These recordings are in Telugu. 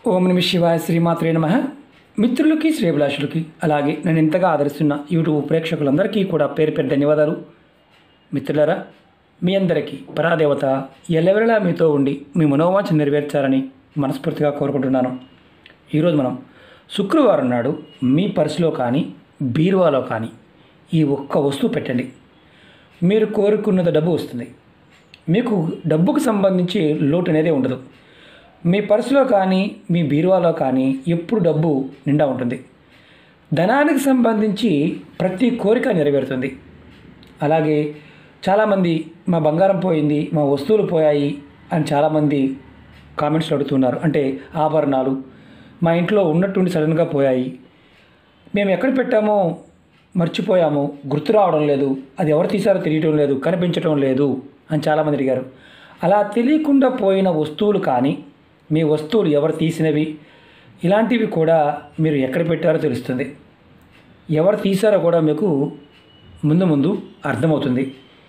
ఓం నమ శివాయ శ్రీమాత్రే నమ మిత్రులకి శ్రేభిలాషులకి అలాగే నేను ఇంతగా ఆదరిస్తున్న యూట్యూబ్ ప్రేక్షకులందరికీ కూడా పేరు పేరు ధన్యవాదాలు మిత్రులరా మీ అందరికీ పరాదేవత ఎల్లవెల్లా మీతో ఉండి మీ మనోవాంఛ నెరవేర్చాలని మనస్ఫూర్తిగా కోరుకుంటున్నాను ఈరోజు మనం శుక్రవారం నాడు మీ పర్సులో కానీ బీరువాలో కానీ ఈ ఒక్క వస్తువు పెట్టండి మీరు కోరుకున్నది డబ్బు వస్తుంది మీకు డబ్బుకు సంబంధించి లోటు అనేది ఉండదు మీ పర్సులో కానీ మీ బీరువాలో కానీ ఎప్పుడు డబ్బు నిండా ఉంటుంది ధనానికి సంబంధించి ప్రతి కోరిక నెరవేరుతుంది అలాగే చాలామంది మా బంగారం పోయింది మా వస్తువులు పోయాయి అని చాలామంది కామెంట్స్ అడుగుతున్నారు అంటే ఆభరణాలు మా ఇంట్లో ఉన్నట్టుండి సడన్గా పోయాయి మేము ఎక్కడ పెట్టామో మర్చిపోయాము గుర్తు రావడం లేదు అది ఎవరు తీశారో తెలియటం లేదు కనిపించడం లేదు అని చాలామంది అడిగారు అలా తెలియకుండా పోయిన వస్తువులు కానీ మీ వస్తువులు ఎవరు తీసినవి ఇలాంటివి కూడా మీరు ఎక్కడ పెట్టారో తెలుస్తుంది ఎవరు తీశారో కూడా మీకు ముందు ముందు అర్థమవుతుంది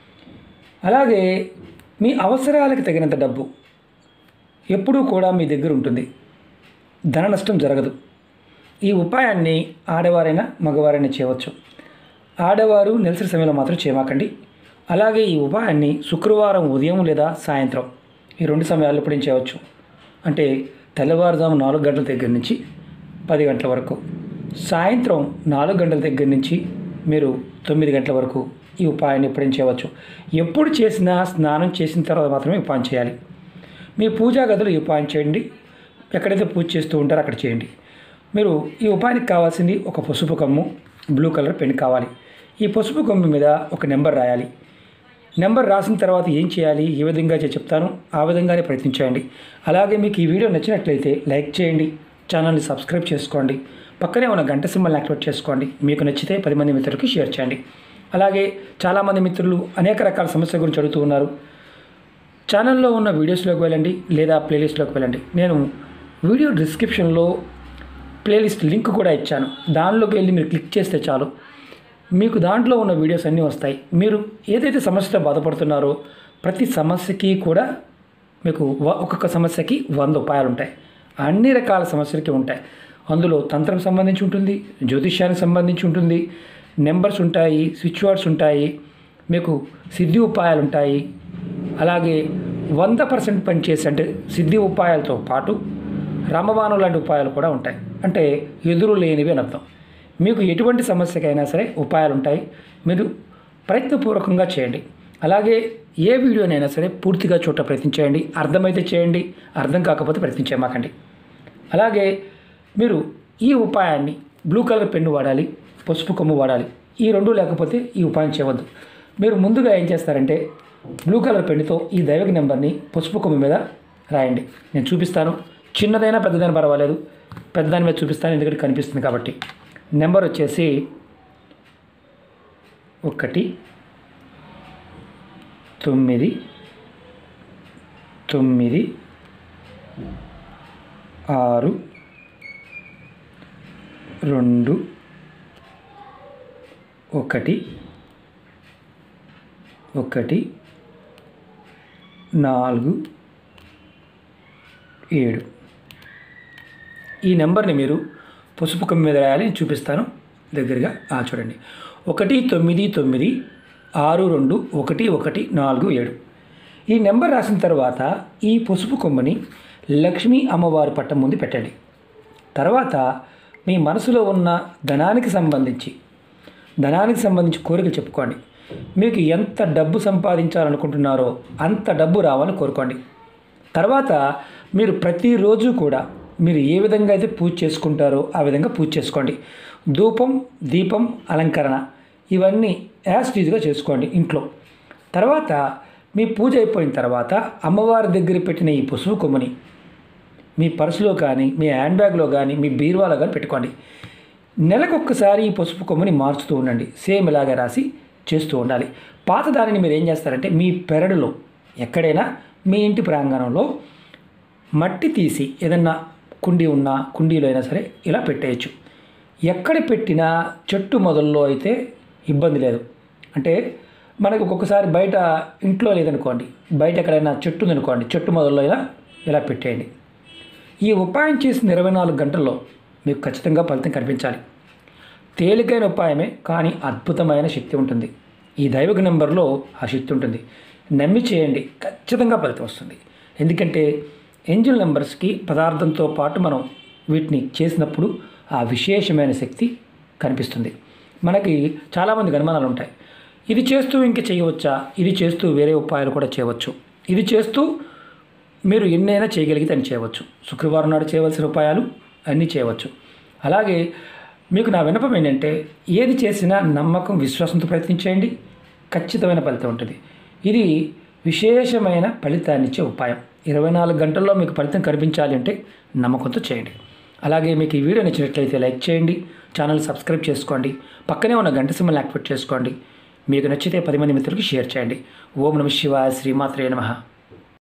అలాగే మీ అవసరాలకు తగినంత డబ్బు ఎప్పుడూ కూడా మీ దగ్గర ఉంటుంది ధన నష్టం జరగదు ఈ ఉపాయాన్ని ఆడవారైనా మగవారైనా చేయవచ్చు ఆడవారు నెలసరి సమయంలో మాత్రం చేయమాకండి అలాగే ఈ ఉపాయాన్ని శుక్రవారం ఉదయం లేదా సాయంత్రం ఈ రెండు సమయాల్లో ఇప్పుడు చేయవచ్చు అంటే తెల్లవారుజాము నాలుగు గంటల దగ్గర నుంచి పది గంటల వరకు సాయంత్రం నాలుగు గంటల దగ్గర నుంచి మీరు తొమ్మిది గంటల వరకు ఈ ఉపాయాన్ని ఎప్పుడైనా చేయవచ్చు ఎప్పుడు చేసినా స్నానం చేసిన తర్వాత మాత్రమే ఉపాయం చేయాలి మీ పూజా గదిలో ఈ ఉపాయం చేయండి ఎక్కడైతే పూజ చేస్తూ ఉంటారో అక్కడ చేయండి మీరు ఈ ఉపాయానికి కావాల్సింది ఒక పసుపు కమ్ము బ్లూ కలర్ పెన్ కావాలి ఈ పసుపు కమ్ము మీద ఒక నెంబర్ రాయాలి నెంబర్ రాసిన తర్వాత ఏం చేయాలి ఏ విధంగా చే- చెప్తాను ఆ విధంగానే ప్రయత్నించండి అలాగే మీకు ఈ వీడియో నచ్చినట్లయితే లైక్ చేయండి ఛానల్ని సబ్స్క్రైబ్ చేసుకోండి పక్కనే ఉన్న గంట సింబల్ని యాక్టివేట్ చేసుకోండి మీకు నచ్చితే పది మంది మిత్రులకి షేర్ చేయండి అలాగే చాలామంది మిత్రులు అనేక రకాల సమస్యల గురించి అడుగుతూ ఉన్నారు ఛానల్లో ఉన్న వీడియోస్లోకి వెళ్ళండి లేదా ప్లేలిస్ట్లోకి వెళ్ళండి నేను వీడియో డిస్క్రిప్షన్లో ప్లేలిస్ట్ లింక్ కూడా ఇచ్చాను దానిలోకి వెళ్ళి మీరు క్లిక్ చేస్తే చాలు మీకు దాంట్లో ఉన్న వీడియోస్ అన్నీ వస్తాయి మీరు ఏదైతే సమస్యతో బాధపడుతున్నారో ప్రతి సమస్యకి కూడా మీకు వ- ఒక్కొక్క సమస్యకి వంద ఉపాయాలు ఉంటాయి అన్ని రకాల సమస్యలకి ఉంటాయి అందులో తంత్రం సంబంధించి ఉంటుంది జ్యోతిష్యానికి సంబంధించి ఉంటుంది నెంబర్స్ ఉంటాయి స్విచ్ వర్డ్స్ ఉంటాయి మీకు సిద్ధి ఉపాయాలు ఉంటాయి అలాగే వంద పర్సెంట్ పనిచేసే అంటే సిద్ధి ఉపాయాలతో పాటు రామబాణం లాంటి ఉపాయాలు కూడా ఉంటాయి అంటే ఎదురు లేనివి అని అర్థం మీకు ఎటువంటి సమస్యకైనా సరే ఉపాయాలు ఉంటాయి మీరు ప్రయత్నపూర్వకంగా చేయండి అలాగే ఏ వీడియోనైనా సరే పూర్తిగా చూడ ప్రయత్నించేయండి అర్థమైతే చేయండి అర్థం కాకపోతే ప్రయత్నించేమాకండి అలాగే మీరు ఈ ఉపాయాన్ని బ్లూ కలర్ పెన్ను వాడాలి పసుపు కొమ్ము వాడాలి ఈ రెండు లేకపోతే ఈ ఉపాయం చేయవద్దు మీరు ముందుగా ఏం చేస్తారంటే బ్లూ కలర్ పెన్నుతో ఈ దైవిక నెంబర్ని పసుపు కొమ్ము మీద రాయండి నేను చూపిస్తాను చిన్నదైనా పెద్దదైనా పర్వాలేదు పెద్దదాని మీద చూపిస్తాను ఎందుకంటే కనిపిస్తుంది కాబట్టి నెంబర్ వచ్చేసి ఒకటి తొమ్మిది తొమ్మిది ఆరు రెండు ఒకటి ఒకటి నాలుగు ఏడు ఈ నెంబర్ని మీరు పసుపు కమ్మి మీద రాయాలి నేను చూపిస్తాను దగ్గరగా ఆ చూడండి ఒకటి తొమ్మిది తొమ్మిది ఆరు రెండు ఒకటి ఒకటి నాలుగు ఏడు ఈ నెంబర్ రాసిన తర్వాత ఈ పసుపు కొమ్మని లక్ష్మీ అమ్మవారి పట్టం ముందు పెట్టండి తర్వాత మీ మనసులో ఉన్న ధనానికి సంబంధించి ధనానికి సంబంధించి కోరిక చెప్పుకోండి మీకు ఎంత డబ్బు సంపాదించాలనుకుంటున్నారో అంత డబ్బు రావాలని కోరుకోండి తర్వాత మీరు ప్రతిరోజు కూడా మీరు ఏ విధంగా అయితే పూజ చేసుకుంటారో ఆ విధంగా పూజ చేసుకోండి ధూపం దీపం అలంకరణ ఇవన్నీ యాజ్ టీజ్గా చేసుకోండి ఇంట్లో తర్వాత మీ పూజ అయిపోయిన తర్వాత అమ్మవారి దగ్గర పెట్టిన ఈ పసుపు కొమ్ముని మీ పర్సులో కానీ మీ హ్యాండ్ బ్యాగ్లో కానీ మీ బీరువాలో కానీ పెట్టుకోండి నెలకొక్కసారి ఈ పసుపు కొమ్ముని మార్చుతూ ఉండండి సేమ్ ఇలాగే రాసి చేస్తూ ఉండాలి పాత దానిని మీరు ఏం చేస్తారంటే మీ పెరడులో ఎక్కడైనా మీ ఇంటి ప్రాంగణంలో మట్టి తీసి ఏదన్నా కుండీ ఉన్నా కుండీలో అయినా సరే ఇలా పెట్టేయచ్చు ఎక్కడ పెట్టినా చెట్టు మొదల్లో అయితే ఇబ్బంది లేదు అంటే మనకు ఒక్కొక్కసారి బయట ఇంట్లో లేదనుకోండి బయట ఎక్కడైనా చెట్టు ఉందనుకోండి చెట్టు మొదల్లో ఇలా ఇలా పెట్టేయండి ఈ ఉపాయం చేసిన ఇరవై నాలుగు గంటల్లో మీకు ఖచ్చితంగా ఫలితం కనిపించాలి తేలికైన ఉపాయమే కానీ అద్భుతమైన శక్తి ఉంటుంది ఈ దైవక నెంబర్లో ఆ శక్తి ఉంటుంది నమ్మి చేయండి ఖచ్చితంగా ఫలితం వస్తుంది ఎందుకంటే ఏంజిల్ నెంబర్స్కి పదార్థంతో పాటు మనం వీటిని చేసినప్పుడు ఆ విశేషమైన శక్తి కనిపిస్తుంది మనకి చాలామందికి అనుమానాలు ఉంటాయి ఇది చేస్తూ ఇంక చేయవచ్చా ఇది చేస్తూ వేరే ఉపాయాలు కూడా చేయవచ్చు ఇది చేస్తూ మీరు ఎన్నైనా చేయగలిగితే అని చేయవచ్చు శుక్రవారం నాడు చేయవలసిన ఉపాయాలు అన్నీ చేయవచ్చు అలాగే మీకు నా వినపం ఏంటంటే ఏది చేసినా నమ్మకం విశ్వాసంతో ప్రయత్నించేయండి ఖచ్చితమైన ఫలితం ఉంటుంది ఇది విశేషమైన ఫలితాన్ని ఇచ్చే ఉపాయం ఇరవై నాలుగు గంటల్లో మీకు ఫలితం కనిపించాలి అంటే నమ్మకంతో చేయండి అలాగే మీకు ఈ వీడియో నచ్చినట్లయితే లైక్ చేయండి ఛానల్ సబ్స్క్రైబ్ చేసుకోండి పక్కనే ఉన్న గంట సింబల్ యాక్టివేట్ చేసుకోండి మీకు నచ్చితే పది మంది మిత్రులకి షేర్ చేయండి ఓం నమ శివాయ శ్రీమాత్రే నమః